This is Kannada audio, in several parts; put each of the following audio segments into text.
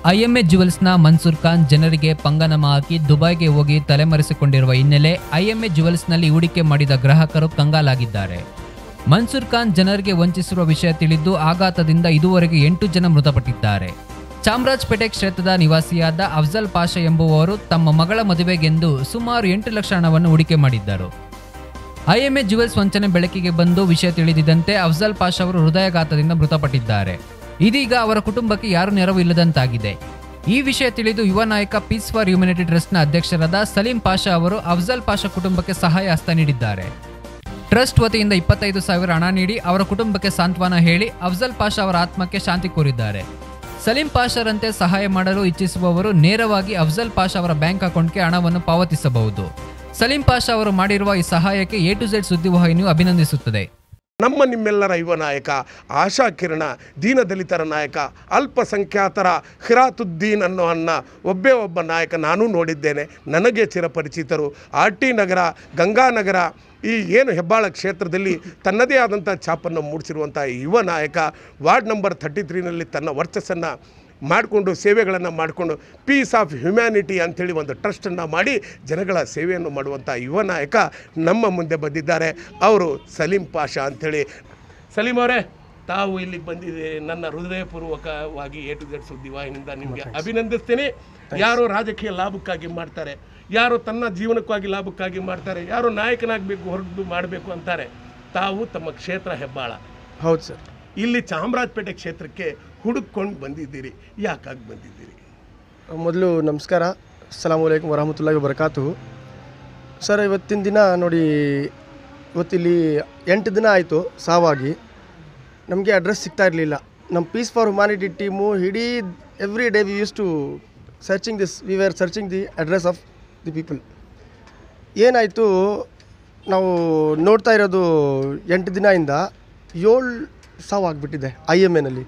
ಐಎಂಎ ಜುವೆಲ್ಸ್ನ ಮನ್ಸೂರ್ ಖಾನ್ ಜನರಿಗೆ ಪಂಗನಮ ಹಾಕಿ ದುಬೈಗೆ ಹೋಗಿ ತಲೆಮರೆಸಿಕೊಂಡಿರುವ ಹಿನ್ನೆಲೆ ಐಎಂಎ ಜುವೆಲ್ಸ್ನಲ್ಲಿ ಹೂಡಿಕೆ ಮಾಡಿದ ಗ್ರಾಹಕರು ಕಂಗಾಲಾಗಿದ್ದಾರೆ ಮನ್ಸೂರ್ ಖಾನ್ ಜನರಿಗೆ ವಂಚಿಸಿರುವ ವಿಷಯ ತಿಳಿದು ಆಘಾತದಿಂದ ಇದುವರೆಗೆ ಎಂಟು ಜನ ಮೃತಪಟ್ಟಿದ್ದಾರೆ ಚಾಮರಾಜಪೇಟೆ ಕ್ಷೇತ್ರದ ನಿವಾಸಿಯಾದ ಅಫ್ಜಲ್ ಪಾಷಾ ಎಂಬುವವರು ತಮ್ಮ ಮಗಳ ಮದುವೆಗೆಂದು ಸುಮಾರು ಎಂಟು ಲಕ್ಷ ಹಣವನ್ನು ಹೂಡಿಕೆ ಮಾಡಿದ್ದರು ಐಎಂಎ ಜುವೆಲ್ಸ್ ವಂಚನೆ ಬೆಳಕಿಗೆ ಬಂದು ವಿಷಯ ತಿಳಿದಿದ್ದಂತೆ ಅಫ್ಜಲ್ ಪಾಷಾ ಅವರು ಹೃದಯಾಘಾತದಿಂದ ಮೃತಪಟ್ಟಿದ್ದಾರೆ ಇದೀಗ ಅವರ ಕುಟುಂಬಕ್ಕೆ ಯಾರು ನೆರವು ಇಲ್ಲದಂತಾಗಿದೆ ಈ ವಿಷಯ ತಿಳಿದು ಯುವ ನಾಯಕ ಪೀಸ್ ಫಾರ್ ಹ್ಯುಮನಿಟಿ ಟ್ರಸ್ಟ್ನ ಅಧ್ಯಕ್ಷರಾದ ಸಲೀಂ ಪಾಷಾ ಅವರು ಅಫ್ಜಲ್ ಪಾಷಾ ಕುಟುಂಬಕ್ಕೆ ಸಹಾಯ ಹಸ್ತ ನೀಡಿದ್ದಾರೆ ಟ್ರಸ್ಟ್ ವತಿಯಿಂದ ಇಪ್ಪತ್ತೈದು ಸಾವಿರ ಹಣ ನೀಡಿ ಅವರ ಕುಟುಂಬಕ್ಕೆ ಸಾಂತ್ವನ ಹೇಳಿ ಅಫ್ಜಲ್ ಪಾಷಾ ಅವರ ಆತ್ಮಕ್ಕೆ ಶಾಂತಿ ಕೋರಿದ್ದಾರೆ ಸಲೀಂ ಪಾಷಾರಂತೆ ಸಹಾಯ ಮಾಡಲು ಇಚ್ಛಿಸುವವರು ನೇರವಾಗಿ ಅಫ್ಜಲ್ ಪಾಷಾ ಅವರ ಬ್ಯಾಂಕ್ ಅಕೌಂಟ್ಗೆ ಹಣವನ್ನು ಪಾವತಿಸಬಹುದು ಸಲೀಂ ಪಾಷಾ ಅವರು ಮಾಡಿರುವ ಈ ಸಹಾಯಕ್ಕೆ ಎ ಟು ಝೆಡ್ ಸುದ್ದಿವಾಹಿನಿಯು ಅಭಿನಂದಿಸುತ್ತದೆ ನಮ್ಮ ನಿಮ್ಮೆಲ್ಲರ ಯುವ ನಾಯಕ ಆಶಾ ಕಿರಣ ದೀನದಲಿತರ ನಾಯಕ ಅಲ್ಪಸಂಖ್ಯಾತರ ಖಿರಾತುದ್ದೀನ್ ಅನ್ನೋ ಅನ್ನ ಒಬ್ಬೇ ಒಬ್ಬ ನಾಯಕ ನಾನೂ ನೋಡಿದ್ದೇನೆ ನನಗೆ ಚಿರಪರಿಚಿತರು ಆರ್ ಟಿ ನಗರ ಗಂಗಾನಗರ ಈ ಏನು ಹೆಬ್ಬಾಳ ಕ್ಷೇತ್ರದಲ್ಲಿ ತನ್ನದೇ ಆದಂಥ ಛಾಪನ್ನು ಮೂಡಿಸಿರುವಂಥ ಯುವ ನಾಯಕ ವಾರ್ಡ್ ನಂಬರ್ ಥರ್ಟಿ ತ್ರೀನಲ್ಲಿ ತನ್ನ ವರ್ಚಸ್ಸನ್ನು ಮಾಡಿಕೊಂಡು ಸೇವೆಗಳನ್ನು ಮಾಡಿಕೊಂಡು ಪೀಸ್ ಆಫ್ ಹ್ಯುಮ್ಯಾನಿಟಿ ಅಂಥೇಳಿ ಒಂದು ಟ್ರಸ್ಟನ್ನು ಮಾಡಿ ಜನಗಳ ಸೇವೆಯನ್ನು ಮಾಡುವಂಥ ಯುವ ನಾಯಕ ನಮ್ಮ ಮುಂದೆ ಬಂದಿದ್ದಾರೆ ಅವರು ಸಲೀಂ ಪಾಷಾ ಅಂಥೇಳಿ ಸಲೀಂ ಅವರೇ ತಾವು ಇಲ್ಲಿಗೆ ಬಂದಿದೆ ನನ್ನ ಹೃದಯಪೂರ್ವಕವಾಗಿ ಎ ಟು ಝೆಡ್ ಸುದ್ದಿವಾಹಿನಿಂದ ನಿಮಗೆ ಅಭಿನಂದಿಸ್ತೀನಿ ಯಾರೋ ರಾಜಕೀಯ ಲಾಭಕ್ಕಾಗಿ ಮಾಡ್ತಾರೆ ಯಾರೋ ತನ್ನ ಜೀವನಕ್ಕಾಗಿ ಲಾಭಕ್ಕಾಗಿ ಮಾಡ್ತಾರೆ ಯಾರೋ ನಾಯಕನಾಗಬೇಕು ಹೊರಟು ಮಾಡಬೇಕು ಅಂತಾರೆ ತಾವು ತಮ್ಮ ಕ್ಷೇತ್ರ ಹೆಬ್ಬಾಳ ಹೌದು ಸರ್ ಇಲ್ಲಿ ಚಾಮರಾಜಪೇಟೆ ಕ್ಷೇತ್ರಕ್ಕೆ ಹುಡುಕೊಂಡು ಬಂದಿದ್ದೀರಿ ಯಾಕಾಗಿ ಬಂದಿದ್ದೀರಿ ಮೊದಲು ನಮಸ್ಕಾರ ಅಸ್ಸಲಾಂ ವಲೈಕುಮ್ ವರಹಮತುಲ್ಲಾಹಿ ವಬರಕಾತು ಸರ್ ಇವತ್ತಿನ ದಿನ ನೋಡಿ ಇವತ್ತಿಲ್ಲಿ ಎಂಟು ದಿನ ಆಯಿತು ಸಾವಾಗಿ ನಮಗೆ ಅಡ್ರೆಸ್ ಸಿಗ್ತಾ ಇರಲಿಲ್ಲ ನಮ್ಮ ಪೀಸ್ ಫಾರ್ ಹ್ಯುಮ್ಯಾನಿಟಿ ಟೀಮು ಇಡೀ every day we use to searching this we are searching the address of the people ಏನಾಯಿತು ನಾವು ನೋಡ್ತಾ ಇರೋದು ಎಂಟು ದಿನದಿಂದ ಏಳು ಸಾವು ಆಗಿಬಿಟ್ಟಿದೆ ಐ ಎಮ್ ಎನಲ್ಲಿ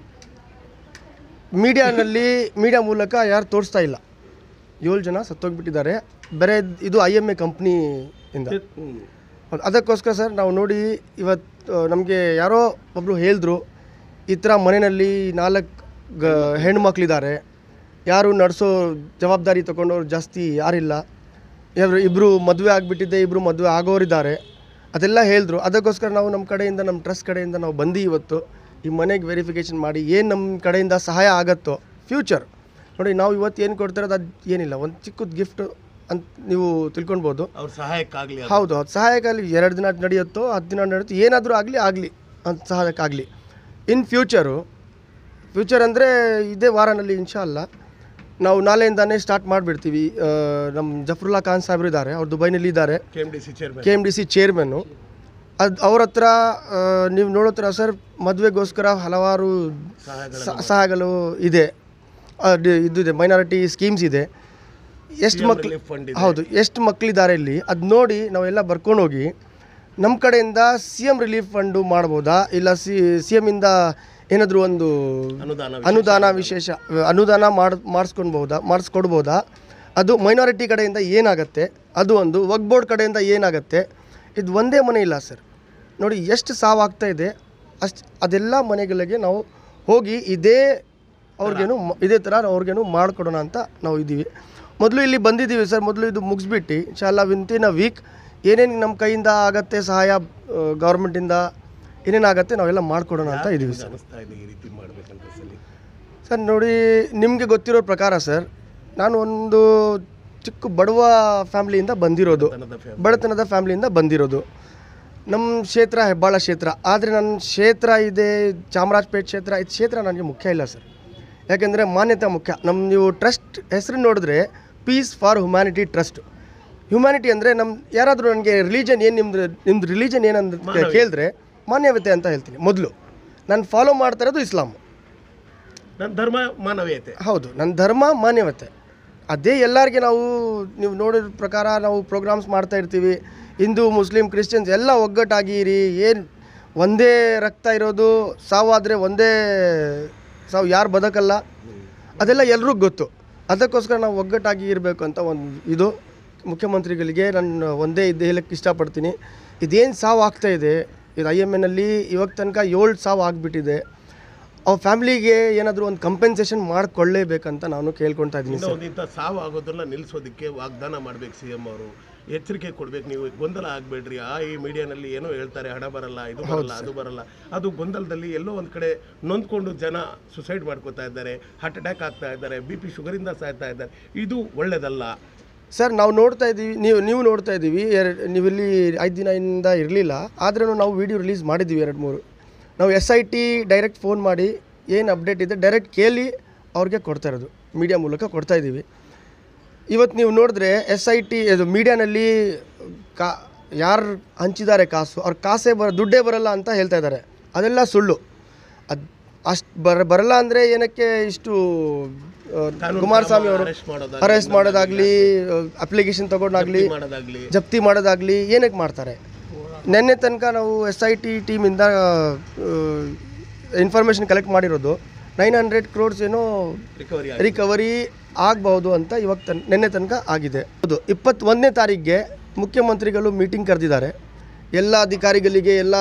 ಮೀಡಿಯಾನಲ್ಲಿ ಮೀಡಿಯಾ ಮೂಲಕ ಯಾರು ತೋರಿಸ್ತಾ ಇಲ್ಲ ಏಳು ಜನ ಸತ್ತೋಗ್ಬಿಟ್ಟಿದ್ದಾರೆ ಬೇರೆ ಇದು ಐ ಎಮ್ ಎ ಕಂಪ್ನಿಯಿಂದ ಹೌದು ಅದಕ್ಕೋಸ್ಕರ ಸರ್ ನಾವು ನೋಡಿ ಇವತ್ತು ನಮಗೆ ಯಾರೋ ಒಬ್ಬರು ಹೇಳಿದ್ರು ಈ ಥರ ಮನೆಯಲ್ಲಿ ನಾಲ್ಕು ಗ ಹೆಣ್ಮಕ್ಳಿದ್ದಾರೆ ಯಾರು ನಡೆಸೋ ಜವಾಬ್ದಾರಿ ತೊಗೊಂಡವ್ರು ಜಾಸ್ತಿ ಯಾರಿಲ್ಲ ಯಾರು ಇಬ್ಬರು ಮದುವೆ ಆಗಿಬಿಟ್ಟಿದೆ ಇಬ್ಬರು ಮದುವೆ ಆಗೋರಿದ್ದಾರೆ ಅದೆಲ್ಲ ಹೇಳಿದ್ರು ಅದಕ್ಕೋಸ್ಕರ ನಾವು ನಮ್ಮ ಕಡೆಯಿಂದ ನಮ್ಮ ಟ್ರಸ್ಟ್ ಕಡೆಯಿಂದ ನಾವು ಬಂದು ಇವತ್ತು ಈ ಮನೆಗೆ ವೆರಿಫಿಕೇಷನ್ ಮಾಡಿ ಏನು ನಮ್ಮ ಕಡೆಯಿಂದ ಸಹಾಯ ಆಗತ್ತೋ ಫ್ಯೂಚರ್ ನೋಡಿ ನಾವು ಇವತ್ತು ಏನು ಕೊಡ್ತಿರೋದು ಅದು ಏನಿಲ್ಲ ಒಂದು ಚಿಕ್ಕದು ಗಿಫ್ಟ್ ಅಂತ ನೀವು ತಿಳ್ಕೊಳ್ಬೋದು ಅವ್ರ ಸಹಾಯಕ್ಕಾಗಲಿ ಹೌದು ಅದು ಸಹಾಯಕ್ಕಾಗಲಿ ಎರಡು ದಿನ ನಡೆಯುತ್ತೋ ಹತ್ತು ದಿನ ನಡೆಯುತ್ತೋ ಏನಾದರೂ ಆಗಲಿ ಆಗಲಿ ಅಂತ ಸಹಾಯಕ್ಕಾಗಲಿ ಇನ್ ಫ್ಯೂಚರು ಫ್ಯೂಚರ್ ಅಂದರೆ ಇದೇ ವಾರನಲ್ಲಿ ಇನ್ಶಾ ಅಲ್ಲ ನಾವು ನಾಳೆಯಿಂದಾನೇ ಸ್ಟಾರ್ಟ್ ಮಾಡಿಬಿಡ್ತೀವಿ ನಮ್ಮ ಜಫರುಲ್ಲಾ ಖಾನ್ ಸಾಹೇಬ್ರು ಇದ್ದಾರೆ ಅವ್ರು ದುಬೈನಲ್ಲಿ ಇದ್ದಾರೆ K M D C chairman K M D C chairman ಅದು ಅವ್ರ ಹತ್ರ ಆ, ನೀವು ನೋಡೋತ್ರ ಸರ್ ಮದುವೆಗೋಸ್ಕರ ಹಲವಾರು ಸ- ಸಹಾಯಗಳು ಇದೆ ಆ, ಡಿ- ಇದು ಇದೆ ಮೈನಾರಿಟಿ ಸ್ಕೀಮ್ಸ್ ಇದೆ ಎಷ್ಟು ಮಕ್ಳು relief fund ಇದೆ. ಹೌದು ಎಷ್ಟು ಮಕ್ಕಳಿದ್ದಾರೆ ಇಲ್ಲಿ ಅದು ನೋಡಿ ನಾವೆಲ್ಲ ಬರ್ಕೊಂಡು ಹೋಗಿ ನಮ್ಮ ಕಡೆಯಿಂದ ಸಿ ಎಮ್ ರಿಲೀಫ್ ಫಂಡು ಮಾಡ್ಬೋದಾ ಇಲ್ಲ ಸಿ ಸಿ ಎಮ್ಮಿಂದ ಏನಾದರೂ ಒಂದು ಅನುದಾನ ಅನುದಾನ ವಿಶೇಷ ಅನುದಾನ ಮಾಡಿ ಮಾಡಿಸ್ಕೊಳ್ಬೋದಾ ಮಾಡಿಸ್ಕೊಡ್ಬೋದಾ ಅದು ಮೈನಾರಿಟಿ ಕಡೆಯಿಂದ ಏನಾಗುತ್ತೆ ಅದು ಒಂದು ವಕ್ ಬೋರ್ಡ್ ಕಡೆಯಿಂದ ಏನಾಗುತ್ತೆ ಇದು ಒಂದೇ ಮನೆ ಇಲ್ಲ ಸರ್ ನೋಡಿ ಎಷ್ಟು ಸಾವಾಗ್ತಾ ಇದೆ ಅಷ್ಟು ಅದೆಲ್ಲ ಮನೆಗಳಿಗೆ ನಾವು ಹೋಗಿ ಇದೇ ಅವ್ರಿಗೇನು ಮ- ಇದೇ ಥರ ಅವ್ರಿಗೇನು ಮಾಡಿಕೊಡೋಣ ಅಂತ ನಾವು ಇದ್ದೀವಿ ಮೊದಲು ಇಲ್ಲಿ ಬಂದಿದ್ದೀವಿ ಸರ್ ಮೊದಲು ಇದು ಮುಗಿಸ್ಬಿಟ್ಟು ಶಾಲಾ ವಿಂತಿನ ವೀಕ್ ಏನೇನು ನಮ್ಮ ಕೈಯಿಂದ ಆಗತ್ತೆ ಸಹಾಯ ಗೌರ್ಮೆಂಟಿಂದ ಏನೇನಾಗತ್ತೆ ನಾವೆಲ್ಲ ಮಾಡಿಕೊಡೋಣ ಅಂತ ಇದ್ದೀವಿ ಸರ್ ಅನಿಸ್ತಾ ಇದೆ ಈ ರೀತಿ ಮಾಡ್ಬೇಕಂತ ಸಲಿ ಸರ್ ನೋಡಿ ನಿಮಗೆ ಗೊತ್ತಿರೋ ಪ್ರಕಾರ ಸರ್ ನಾನು ಒಂದು ಚಿಕ್ಕ ಬಡವ ಫ್ಯಾಮ್ಲಿಯಿಂದ ಬಂದಿರೋದು ಬಡತನದ ಫ್ಯಾಮ್ಲಿಯಿಂದ ಬಂದಿರೋದು ನಮ್ಮ ಕ್ಷೇತ್ರ ಹೆಬ್ಬಾಳ ಕ್ಷೇತ್ರ ಆದರೆ ನನ್ನ ಕ್ಷೇತ್ರ ಇದೆ ಚಾಮರಾಜಪೇಟೆ ಕ್ಷೇತ್ರ ಇದು ಕ್ಷೇತ್ರ ನನಗೆ ಮುಖ್ಯ ಇಲ್ಲ ಸರ್ ಯಾಕೆಂದರೆ ಮಾನ್ಯತೆ ಮುಖ್ಯ ನಮ್ಮ ನೀವು ಟ್ರಸ್ಟ್ ಹೆಸರು ನೋಡಿದ್ರೆ peace for humanity trust humanity ಅಂದರೆ ನಮ್ಮ ಯಾರಾದರೂ ನನಗೆ ರಿಲಿಜನ್ ಏನು ನಿಮ್ದು ನಿಮ್ದು ರಿಲಿಜನ್ ಏನಂತ ಕೇಳಿದ್ರೆ ಮಾನ್ಯತೆ ಅಂತ ಹೇಳ್ತೀನಿ ಮೊದಲು ನಾನು ಫಾಲೋ ಮಾಡ್ತಾ ಇರೋದು ಇಸ್ಲಾಂ ನನ್ನ ಧರ್ಮ ಮಾನವೀಯತೆ ಹೌದು ನನ್ನ ಧರ್ಮ ಮಾನ್ಯವತೆ ಅದೇ ಎಲ್ಲರಿಗೆ ನಾವು ನೀವು ನೋಡಿದ ಪ್ರಕಾರ ನಾವು ಪ್ರೋಗ್ರಾಮ್ಸ್ ಮಾಡ್ತಾ ಇರ್ತೀವಿ ಹಿಂದೂ ಮುಸ್ಲಿಂ ಕ್ರಿಶ್ಚಿಯನ್ಸ್ ಎಲ್ಲ ಒಗ್ಗಟ್ಟಾಗಿ ಇರಿ ಏನು ಒಂದೇ ರಕ್ತ ಇರೋದು ಸಾವಾದರೆ ಒಂದೇ ಸಾವು ಯಾರು ಬದುಕಲ್ಲ ಅದೆಲ್ಲ ಎಲ್ರಿಗೂ ಗೊತ್ತು ಅದಕ್ಕೋಸ್ಕರ ನಾವು ಒಗ್ಗಟ್ಟಾಗಿ ಇರಬೇಕು ಅಂತ ಒಂದು ಇದು ಮುಖ್ಯಮಂತ್ರಿಗಳಿಗೆ ನಾನು ಒಂದೇ ಇದು ಹೇಳಕ್ಕೆ ಇಷ್ಟಪಡ್ತೀನಿ ಇದೇನು ಸಾವು ಆಗ್ತಾ ಇದೆ ಇದು ಐ ಎಮ್ ಎನಲ್ಲಿ ಇವಾಗ ತನಕ ಏಳು ಸಾವು ಆಗಿಬಿಟ್ಟಿದೆ ಅವ್ರ ಫ್ಯಾಮ್ಲಿಗೆ ಏನಾದರೂ ಒಂದು ಕಂಪೆನ್ಸೇಷನ್ ಮಾಡಿಕೊಳ್ಳೇಬೇಕಂತ ನಾನು ಕೇಳ್ಕೊತಾ ಇದ್ದೀನಿ ಇನ್ನು ಒಂದಿಂಥ ಸಾವು ಆಗೋದನ್ನ ನಿಲ್ಲಿಸೋದಕ್ಕೆ ವಾಗ್ದಾನ ಮಾಡ್ಬೇಕು ಸಿ ಎಂ ಅವರು ಎಚ್ಚರಿಕೆ ಕೊಡ್ಬೇಕು ನೀವು ಗೊಂದಲ ಆಗಬೇಡ್ರಿ ಆ ಈ ಮೀಡಿಯಾನಲ್ಲಿ ಏನೋ ಹೇಳ್ತಾರೆ ಹಣ ಬರಲ್ಲ ಇದು ಬರಲ್ಲ ಅದು ಬರಲ್ಲ ಅದು ಗೊಂದಲದಲ್ಲಿ ಎಲ್ಲೋ ಒಂದು ಕಡೆ ನೊಂದ್ಕೊಂಡು ಜನ ಸುಸೈಡ್ ಮಾಡ್ಕೋತಾ ಇದ್ದಾರೆ ಹಾರ್ಟ್ ಅಟ್ಯಾಕ್ ಆಗ್ತಾ ಇದ್ದಾರೆ ಬಿ ಪಿ ಶುಗರಿಂದ ಸಾಯ್ತಾ ಇದ್ದಾರೆ ಇದು ಒಳ್ಳೇದಲ್ಲ ಸರ್ ನಾವು ನೋಡ್ತಾ ಇದ್ದೀವಿ ನೀವು ನೀವು ನೋಡ್ತಾ ಇದ್ದೀವಿ ಎರಡು ನೀವಿಲ್ಲಿ ಐದು ದಿನದಿಂದ ಇರಲಿಲ್ಲ ಆದ್ರೂ ನಾವು ವಿಡಿಯೋ ರಿಲೀಸ್ ಮಾಡಿದ್ದೀವಿ ಎರಡು ಮೂರು ನಾವು S I T direct phone ಮಾಡಿ ಏನು ಅಪ್ಡೇಟ್ ಇದೆ ಡೈರೆಕ್ಟ್ ಕೇಳಿ ಅವ್ರಿಗೆ ಕೊಡ್ತಾ ಇರೋದು ಮೀಡಿಯಾ ಮೂಲಕ ಕೊಡ್ತಾ ಇದ್ದೀವಿ ಇವತ್ತು ನೀವು ನೋಡಿದ್ರೆ ಎಸ್ ಐ ಟಿ ಇದು ಮೀಡಿಯಾನಲ್ಲಿ ಕಾ ಯಾರು ಹಂಚಿದ್ದಾರೆ ಕಾಸು ಅವ್ರ ಕಾಸೇ ಬರ ದುಡ್ಡೇ ಬರಲ್ಲ ಅಂತ ಹೇಳ್ತಾ ಇದ್ದಾರೆ ಅದೆಲ್ಲ ಸುಳ್ಳು ಅದು ಅಷ್ಟು ಬರ ಬರಲ್ಲ ಅಂದರೆ ಏನಕ್ಕೆ ಇಷ್ಟು ಆ, ಕುಮಾರಸ್ವಾಮಿ ಅವರು ಅರೆಸ್ಟ್ ಮಾಡೋದಾಗ್ಲಿ, ಅರೆಸ್ಟ್ ಮಾಡೋದಾಗಲಿ ಅಪ್ಲಿಕೇಶನ್ ತಗೊಂಡಾಗಲಿ ಮಾಡೋದಾಗ್ಲಿ ಜಪ್ತಿ ಮಾಡೋದಾಗಲಿ ಏನಕ್ಕೆ ಮಾಡ್ತಾರೆ ನಿನ್ನೆ ತನಕ ನಾವು ಎಸ್ ಐ ಟಿ ಟೀಮಿಂದ ಇನ್ಫಾರ್ಮೇಷನ್ ಕಲೆಕ್ಟ್ ಮಾಡಿರೋದು ನೈನ್ ಹಂಡ್ರೆಡ್ ಕ್ರೋಡ್ಸ್ ಏನೋ ರಿಕವರಿ ರಿಕವರಿ ಆಗಬಹುದು ಅಂತ ಇವಾಗ ತನ್ ನಿನ್ನೆ ತನಕ ಆಗಿದೆ ಹೌದು ಇಪ್ಪತ್ತೊಂದನೇ ತಾರೀಕಿಗೆ ಮುಖ್ಯಮಂತ್ರಿಗಳು ಮೀಟಿಂಗ್ ಕರೆದಿದ್ದಾರೆ ಎಲ್ಲ ಅಧಿಕಾರಿಗಳಿಗೆ ಎಲ್ಲ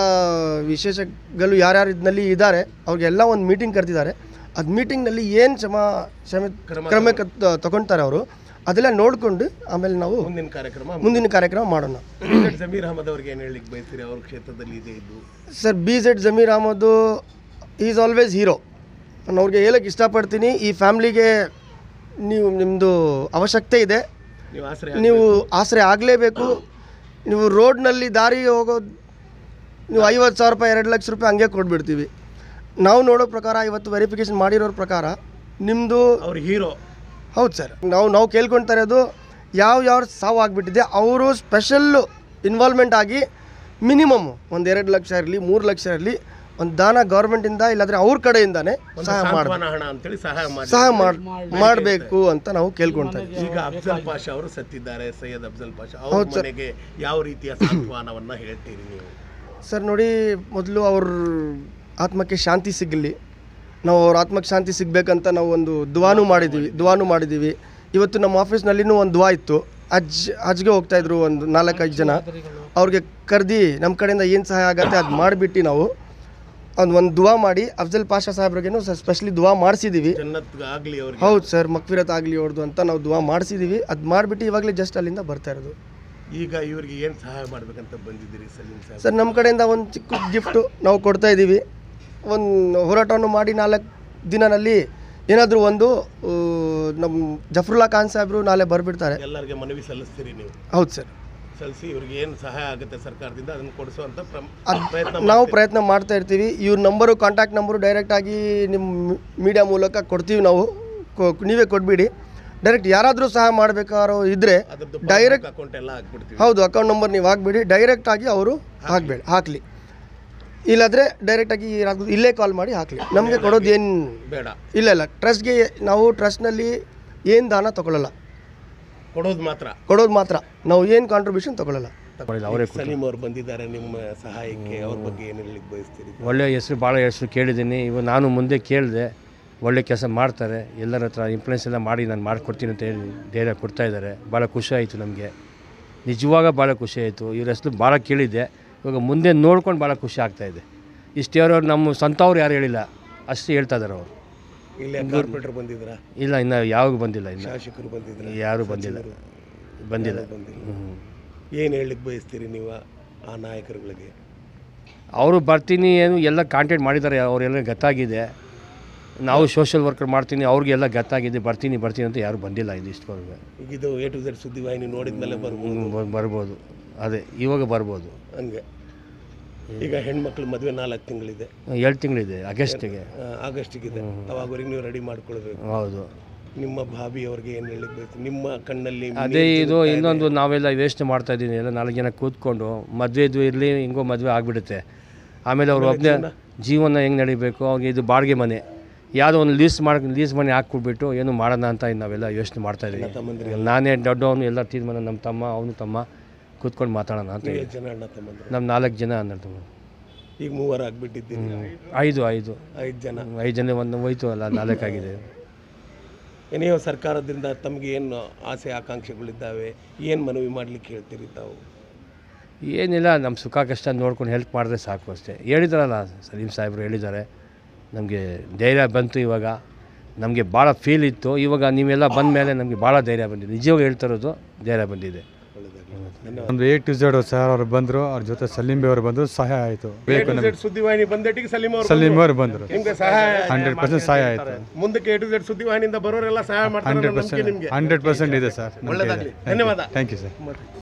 ವಿಶೇಷಗಳು ಯಾರ್ಯಾರು ಇದರಲ್ಲಿ ಇದ್ದಾರೆ ಅವ್ರಿಗೆಲ್ಲ ಒಂದು ಮೀಟಿಂಗ್ ಕರೆದಿದ್ದಾರೆ ಅದು ಮೀಟಿಂಗ್ನಲ್ಲಿ ಏನು ಕ್ಷಮ ಕ್ಷಮೆ ಕ್ರಮ ಕ- ತಗೊಳ್ತಾರೆ ಅವರು ಅದೆಲ್ಲ ನೋಡಿಕೊಂಡು ಆಮೇಲೆ ನಾವು ಮುಂದಿನ ಕಾರ್ಯಕ್ರಮ ಮುಂದಿನ ಕಾರ್ಯಕ್ರಮ ಮಾಡೋಣ ಜಮೀರ್ ಅಹಮದ್ ಅವ್ರಿಗೆ ಏನು ಹೇಳಿಕ್ ಬಯಸ್ತೀರಿ ಅವ್ರ ಕ್ಷೇತ್ರದಲ್ಲಿ ಇದೆ ಇದು sir B Z Zameer Ahmed is always hero ನಾನು ಅವ್ರಿಗೆ ಹೇಳಕ್ಕೆ ಇಷ್ಟಪಡ್ತೀನಿ ಈ ಫ್ಯಾಮ್ಲಿಗೆ ನೀವು ನಿಮ್ಮದು ಅವಶ್ಯಕತೆ ಇದೆ ನೀವು ಆಸರೆ ನೀವು ಆಸರೆ ಆಗಲೇಬೇಕು ನೀವು ರೋಡ್ನಲ್ಲಿ ದಾರಿ ಹೋಗೋದು ನೀವು ಐವತ್ತು ಸಾವಿರ ರೂಪಾಯಿ ಎರಡು ಲಕ್ಷ ರೂಪಾಯಿ ಹಂಗೆ ಕೊಟ್ಬಿಡ್ತೀವಿ ನಾವು ನೋಡೋ ಪ್ರಕಾರ ಇವತ್ತು ವೆರಿಫಿಕೇಷನ್ ಮಾಡಿರೋ ಪ್ರಕಾರ ನಿಮ್ಮದು ಅವ್ರ ಹೀರೋ ಹೌದು ಸರ್ ನಾವು ನಾವು ಕೇಳ್ಕೊಳ್ತಾ ಇರೋದು ಯಾವ ಯಾವ ಸಾವು ಆಗಿಬಿಟ್ಟಿದೆ ಅವರು ಸ್ಪೆಷಲ್ಲು ಇನ್ವಾಲ್ವ್ಮೆಂಟ್ ಆಗಿ ಮಿನಿಮಮ್ ಒಂದು ಎರಡು ಲಕ್ಷ ಇರಲಿ ಮೂರು ಲಕ್ಷ ಇರಲಿ ಒಂದು ದಾನ ಗೌರ್ಮೆಂಟಿಂದ ಇಲ್ಲಾಂದರೆ ಅವ್ರ ಕಡೆಯಿಂದಾನೆ ಸಹಾಯ ಮಾಡಿ ಸಾಂತ್ವನ ಹಣ ಅಂತೇಳಿ ಸಹಾಯ ಮಾಡಿ ಸಹಾಯ ಮಾಡಿ ಮಾಡಬೇಕು ಅಂತ ನಾವು ಕೇಳ್ಕೊಳ್ತಾ ಇದ್ದೀವಿ ಈಗ ಅಫ್ಜಲ್ ಪಾಷಾ ಅವರು ಸತ್ತಿದ್ದಾರೆ ಸೈಯದ್ ಅಫ್ಜಲ್ ಪಾಷಾ ಅವ್ರ ಮನೆಗೆ ಯಾವ ರೀತಿಯ ಸಾಂತ್ವನವನ್ನ ಹೇಳ್ತೀರಿ ನೀವು ಸರ್ ನೋಡಿ ಮೊದಲು ಅವ್ರ ಆತ್ಮಕ್ಕೆ ಶಾಂತಿ ಸಿಗಲಿ ನಾವು ಅವ್ರ ಆತ್ಮಕ್ಕೆ ಶಾಂತಿ ಸಿಗಬೇಕಂತ ನಾವು ಒಂದು ದುವಾನು ಮಾಡಿದ್ದೀವಿ ದುವಾನು ಮಾಡಿದ್ದೀವಿ ಇವತ್ತು ನಮ್ಮ ಆಫೀಸ್ನಲ್ಲಿನೂ ಒಂದು ದುವಾ ಇತ್ತು ಅಜ್ ಹಜ್ಗೆ ಹೋಗ್ತಾ ಇದ್ರು ಒಂದು ನಾಲ್ಕೈದು ಜನ ಅವ್ರಿಗೆ ಕರೆದಿ ನಮ್ಮ ಕಡೆಯಿಂದ ಏನು ಸಹಾಯ ಆಗತ್ತೆ ಅದು ಮಾಡಿಬಿಟ್ಟು ನಾವು ಒಂದು ಒಂದು ದುವಾ ಮಾಡಿ ಅಫ್ಜಲ್ ಪಾಷಾ ಸಾಹೇಬ್ರಿಗೇನು ಸ್ಪೆಷಲಿ ದುವಾ ಮಾಡಿಸಿದ್ದೀವಿ ಜನ್ನತ್ ಆಗ್ಲಿ ಅವ್ರಿಗೆ ಹೌದು ಸರ್ ಮಕ್ವಿರತ್ ಆಗಲಿ ಅವ್ರದ್ದು ಅಂತ ನಾವು ದುವಾ ಮಾಡಿಸಿದ್ದೀವಿ ಅದು ಮಾಡಿಬಿಟ್ಟು ಇವಾಗಲೇ ಜಸ್ಟ್ ಅಲ್ಲಿಂದ ಬರ್ತಾ ಇರೋದು ಈಗ ಇವ್ರಿಗೆ ಏನ್ ಸಹಾಯ ಮಾಡ್ಬೇಕಂತ ಬಂದಿದ್ದೀರಿ ಸಲೀಂ ಸಾಹೇಬ್ ಸರ್ ನಮ್ಮ ಕಡೆಯಿಂದ ಒಂದು ಚಿಕ್ಕ ಗಿಫ್ಟು ನಾವು ಕೊಡ್ತಾ ಇದ್ದೀವಿ ಒಂದು ಹೋರಾಟವನ್ನು ಮಾಡಿ ನಾಲ್ಕು ದಿನದಲ್ಲಿ ಏನಾದರೂ ಒಂದು ಆ, ನಮ್ಮ ಜಫರುಲ್ಲಾ ಖಾನ್ ಸಾಹೇಬರು ನಾಳೆ ಬರಬಿಡ್ತಾರೆ ಎಲ್ಲರಿಗೆ ಮನವಿ ಸಲ್ಲಿಸ್ತೀರಿ ನೀವು ಹೌದು ಸರ್ ಸಲ್ಲಿಸಿ ಇವ್ರಿಗೆ ಏನು ಸಹಾಯ ಆಗುತ್ತೆ ಸರ್ಕಾರದಿಂದ ಅದನ್ನು ಕೊಡಿಸುವಂತ ಪ್ರಮ್- ಅದ್ ಪ್ರಯತ್ನ ನಾವು ಪ್ರಯತ್ನ ಮಾಡ್ತಾ ಇರ್ತೀವಿ ಇವ್ರ ನಂಬರು ಕಾಂಟ್ಯಾಕ್ಟ್ ನಂಬರು ಡೈರೆಕ್ಟಾಗಿ ನಿಮ್ಮ ಮೀಡಿಯಾ ಮೂಲಕ ಕೊಡ್ತೀವಿ ನಾವು ಕೊ- ನೀವೇ ಕೊಟ್ಬಿಡಿ ಡೈರೆಕ್ಟ್ ಯಾರಾದರೂ ಸಹಾಯ ಮಾಡಬೇಕಾರೋ ಇದ್ದರೆ ಅದ್ರದ್ದು ಡೈರೆಕ್ಟ್ ಅಕೌಂಟ್ ಎಲ್ಲ ಹಾಕ್ಬಿಡ್ತೀವಿ ಹೌದು ಅಕೌಂಟ್ ನಂಬರ್ ನೀವು ಹಾಕ್ಬಿಡಿ ಡೈರೆಕ್ಟಾಗಿ ಅವರು ಹಾಕಬೇಡಿ ಹಾಕಲಿ ಇಲ್ಲಾಂದರೆ ಡೈರೆಕ್ಟಾಗಿ ಇಲ್ಲೇ ಕಾಲ್ ಮಾಡಿ ಹಾಕಲಿ ನಮಗೆ ಕೊಡೋದು ಏನು ಬೇಡ ಇಲ್ಲ ಇಲ್ಲ ಟ್ರಸ್ಟ್ಗೆ ನಾವು ಟ್ರಸ್ಟ್ನಲ್ಲಿ ಏನು ದಾನ ತಗೊಳ್ಳಲ್ಲ ಕೊಡೋದು ಮಾತ್ರ ಕೊಡೋದು ಮಾತ್ರ ನಾವು ಏನು ಕಾಂಟ್ರಿಬ್ಯೂಷನ್ ತಗೊಳ್ಳಲ್ಲ ಸಲೀಂ ಅವ್ರು ಬಂದಿದ್ದಾರೆ ನಿಮ್ಮ ಸಹಾಯಕ್ಕೆ ಅವ್ರ ಬಗ್ಗೆ ಏನು ಹೇಳಲಿಕ್ಕೆ ಬಯಸ್ತೀರಿ ಒಳ್ಳೆಯ ಹೆಸರು ಭಾಳ ಹೆಸರು ಕೇಳಿದ್ದೀನಿ ಇವಾಗ ನಾನು ಮುಂದೆ ಕೇಳಿದೆ ಒಳ್ಳೆ ಕೆಲಸ ಮಾಡ್ತಾರೆ ಎಲ್ಲರ ಹತ್ರ ಇನ್ಫ್ಲುಯೆನ್ಸ್ ಎಲ್ಲ ಮಾಡಿ ನಾನು ಮಾಡಿಕೊಡ್ತೀನಿ ಅಂತ ಹೇಳಿ ಧೈರ್ಯ ಕೊಡ್ತಾ ಇದ್ದಾರೆ ಭಾಳ ಖುಷಿ ಆಯಿತು ನಮಗೆ ನಿಜವಾಗ ಭಾಳ ಖುಷಿ ಆಯಿತು ಇವ್ರ ಹೆಸರು ಭಾಳ ಕೇಳಿದ್ದೆ ಇವಾಗ ಮುಂದೆ ನೋಡ್ಕೊಂಡು ಭಾಳ ಖುಷಿ ಆಗ್ತಾಯಿದೆ ಇಷ್ಟೇ ಅವರು ನಮ್ಮ ಸ್ವಂತವ್ರು ಯಾರು ಹೇಳಿಲ್ಲ ಅಷ್ಟು ಹೇಳ್ತಾ ಇದ್ದಾರೆ ಅವರು ಇಲ್ಲೇ ಕಾರ್ಪೊರೇಟರ್ ಬಂದಿದ್ರ ಇಲ್ಲ ಇನ್ನು ಯಾವಾಗ ಬಂದಿಲ್ಲ ಇನ್ನು ಶಾಸಕರು ಬಂದಿದ್ರ ಯಾರೂ ಬಂದಿಲ್ಲ ಬಂದಿಲ್ಲ ಬಂದಿಲ್ಲ ಹ್ಞೂ ಏನು ಹೇಳಲಿಕ್ಕೆ ಬಯಸ್ತೀರಿ ನೀವು ಆ ನಾಯಕರುಗಳಿಗೆ ಅವರು ಬರ್ತೀನಿ ಏನು ಎಲ್ಲ ಕಾಂಟ್ಯಾಕ್ಟ್ ಮಾಡಿದ್ದಾರೆ ಅವರೆಲ್ಲ ಗೊತ್ತಾಗಿದೆ ನಾವು ಸೋಷಿಯಲ್ ವರ್ಕರ್ ಮಾಡ್ತೀನಿ ಅವ್ರಿಗೆಲ್ಲ ಗೊತ್ತಾಗಿದೆ ಬರ್ತೀನಿ ಬರ್ತೀನಿ ಅಂತ ಯಾರು ಬಂದಿಲ್ಲ ಇದು ಇಷ್ಟವರೆಗೆ ಈಗ ಇದು ಎ ಟು ಝೆಡ್ ಸುದ್ದಿವಾಹಿನಿ ನೋಡಿದ ಮೇಲೆ ಬರ್ಬೋದು ಬ- ಬರ್ಬೋದು ಅದೇ ಇವಾಗ ಬರ್ಬೋದು ಹಂಗೆ ಈಗ ಹೆಣ್ಮಕ್ಳು ಮದುವೆ ನಾಲ್ಕು ತಿಂಗಳಿದೆ ಎರಡು ತಿಂಗಳಿದೆ ಆಗಸ್ಟಿಗೆ ಆ, ಆಗಸ್ಟಿಗಿದೆ ಅವಾಗವರೆಗೆ ನೀವು ರೆಡಿ ಮಾಡ್ಕೊಳ್ಬೇಕು ಹೌದು ನಿಮ್ಮ ಭಾಬಿ ಅವ್ರಿಗೆ ಏನು ಹೇಳಲಿಕ್ಕೆ ಬಯಸ್ತೀರಿ ನಿಮ್ಮ ಕಣ್ಣಲ್ಲಿ ಅದೇ ಇದು ಇನ್ನೊಂದು ನಾವೆಲ್ಲ ಯೋಚನೆ ಮಾಡ್ತಾ ಇದ್ದೀನಿ ಎಲ್ಲ ನಾಲ್ಕು ಜನ ಕೂತ್ಕೊಂಡು ಮದುವೆದು ಇರಲಿ ಹಿಂಗೋ ಮದುವೆ ಆಗಿಬಿಡುತ್ತೆ ಆಮೇಲೆ ಅವ್ರು ಒಬ್ಬನೇ ಜೀವನ ಹೆಂಗೆ ನಡಿಬೇಕು ಅವ್ರಿಗೆ ಇದು ಬಾಡಿಗೆ ಮನೆ ಯಾವುದೋ ಒಂದು ಲೀಸ್ ಮಾಡಿ ಲೀಸ್ ಮನೆ ಹಾಕ್ಬಿಟ್ಬಿಟ್ಟು ಏನು ಮಾಡೋಣ ಅಂತ ನಾವೆಲ್ಲ ಯೋಚನೆ ಮಾಡ್ತಾ ಇದ್ದೀವಿ ನಾನೇ ದೊಡ್ಡವನು ಎಲ್ಲ ತೀರ್ಮಾನ ನಮ್ಮ ತಮ್ಮ ಅವನು ತಮ್ಮ ಕೂತ್ಕೊಂಡು ಮಾತಾಡೋಣ ಅಂತ ಹೇಳಿ ಎಷ್ಟು ಜನ ಅಣ್ಣ ತಮ್ಮಂದ್ರು ನಮ್ಮ ನಾಲ್ಕು ಜನ ಅನ್ನೋದು ಈಗ ಮೂವರು ಆಗ್ಬಿಟ್ಟಿದ್ದೀರಿ ಐದು ಐದು ಐದು ಜನ ಐದು ಜನ ಒಂದು ಹೋಯ್ತು ಅಲ್ಲ ನಾಲ್ಕಾಗಿದೆ ಏನೇನೋ ಸರ್ಕಾರದಿಂದ ತಮಗೆ ಏನು ಆಸೆ ಆಕಾಂಕ್ಷೆಗಳಿದ್ದಾವೆ ಏನು ಮನವಿ ಮಾಡ್ಲಿಕ್ಕೆ ಹೇಳ್ತೀರಿ ತಾವು ಏನಿಲ್ಲ ನಮ್ಮ ಸುಖ ಕಷ್ಟ ನೋಡ್ಕೊಂಡು ಹೆಲ್ಪ್ ಮಾಡಿದ್ರೆ ಸಾಕು ಅಷ್ಟೇ ಹೇಳಿದಾರಲ್ಲ ಸಲೀಂ ಸಾಹೇಬರು ಹೇಳಿದ್ದಾರೆ ನಮಗೆ ಧೈರ್ಯ ಬಂತು ಇವಾಗ ನಮಗೆ ಭಾಳ ಫೀಲ್ ಇತ್ತು ಇವಾಗ ನೀವೆಲ್ಲ ಬಂದ ಮೇಲೆ ನಮಗೆ ಭಾಳ ಧೈರ್ಯ ಬಂದಿದೆ ನಿಜವಾಗ ಹೇಳ್ತಾ ಇರೋದು ಧೈರ್ಯ ಬಂದಿದೆ ಒಂದು ಎ ಟು ಝೆಡ್ ಸರ್ ಅವರು ಬಂದರು ಅವ್ರ ಜೊತೆ ಸಲೀಂ ಬಿ ಅವರು ಬಂದರು ಸಹಾಯ ಆಯಿತು ಬೇಕು ನಮಗೆ ಸುದ್ದಿವಾಹಿನಿ ಬಂದಟ್ಟಿಗೆ ಸಲೀಂ ಅವರು ಸಲೀಂ ಅವರು ಬಂದರು ನಿಮ್ಗೆ ಸಹಾಯ ಹಂಡ್ರೆಡ್ ಪರ್ಸೆಂಟ್ ಸಹಾಯ ಆಯಿತು ಮುಂದಕ್ಕೆ ಎ ಟು ಝೆಡ್ ಸುದ್ದಿವಾಹಿನಿಯಿಂದ ಬರೋರೆಲ್ಲ ಸಹಾಯ ಮಾಡ್ತಾರೆ ಹಂಡ್ರೆಡ್ ಅನ್ನೋ ನಂಬಿಕೆ ಪರ್ಸೆಂಟ್ ನಿಮ್ಗೆ ಹಂಡ್ರೆಡ್ ಪರ್ಸೆಂಟ್ ಇದೆ ಸರ್ ಒಳ್ಳೆದಾಗ್ಲಿ. ಧನ್ಯವಾದ. Thank you sir